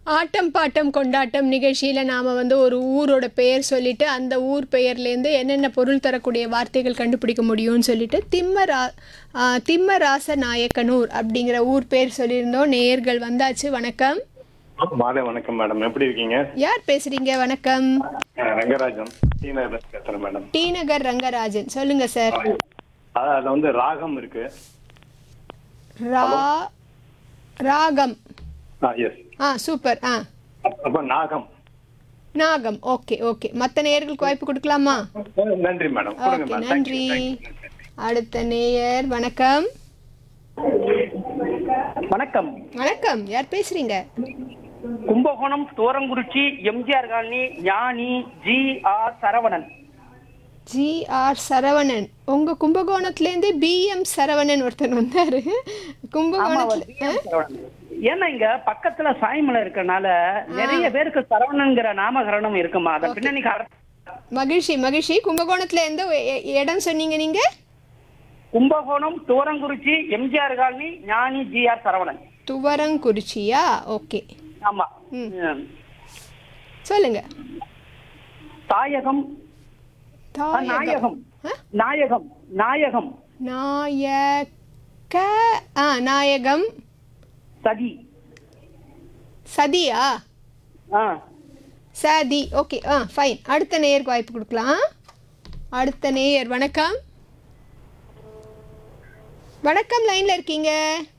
ஆட்டம் bottom கொண்டாட்டம் நிகழ்ச்சியில் நாம் வந்து ஒரு ஊரோட பெயர் சொல்லிட்டு அந்த ஊர் பெயர்லேருந்து என்னென்ன பொருள் தரக்கூடிய வார்த்தைகள் கண்டுபிடிக்க முடியும்னு சொல்லிட்டு திம்மரா ஆ, திம்மராச நாயக்கனூர் அப்படிங்கிற ஊர் பேர் சொல்லியிருந்தோம் நேயர்கள் வந்தாச்சு வணக்கம் மாலை வணக்கம் மேடம் எப்படி இருக்கீங்க யார் பேசுறீங்க வணக்கம் அஹ் ரங்கராஜன் டீனர் பேசுறேன் மேடம் டி நகர் ரங்கராஜன் சொல்லுங்க சார் அஹ் அதுல வந்து ராகம் இருக்கு ரா ராகம் எஸ் ஆ சூப்பர் ஆ அப்ப நாகம் நாகம் ஓகே ஓகே மற்ற நேயர்களுக்கு வாய்ப்பு கொடுக்கலாமா அஹ் நன்றி மேடம் கொடுங்க ஓகே மேடம் நன்றி அடுத்த நேயர் வணக்கம் வணக்கம் வணக்கம் யார் பேசுறீங்க Kumbakonam Thorangurichi MGR colony Gnani G R Saravanan G R Saravanan உங்க கும்பகோணத்துலேருந்து பிஎம் சரவணன் ஒருத்தர் வந்தாரு கும்பகோணத்துல ஆ? சரவணன். ஏன்னா இங்க பக்கத்துல சாய்மலை இருக்கறனால நிறைய பேருக்கு சரவணன்ங்கிற நாமகரணம் இருக்குமா அத பின்னணி காரணம் மகிழ்ச்சி மகிழ்ச்சி கும்பகோணத்துல எந்த எ- இடம் சொன்னீங்க நீங்க Kumbakonam Thorangurichi MGR colony Gnani G R Saravanan துவரங்குறிச்சியா ஓகே ஆமா ம். ம். சொல்லுங்க தாயகம் ஆ, தாயகம் நாயகம் ஆ? நாயகம் நாயகம் நாயக ஆ நாயகம் சதி சதியா ஆ சதி ஓகே ஆ ஃபைன் அடுத்த நேயருக்கு வாய்ப்பு கொடுக்கலாம் அடுத்த நேயர் வணக்கம் வணக்கம் லைன்ல இருக்கீங்க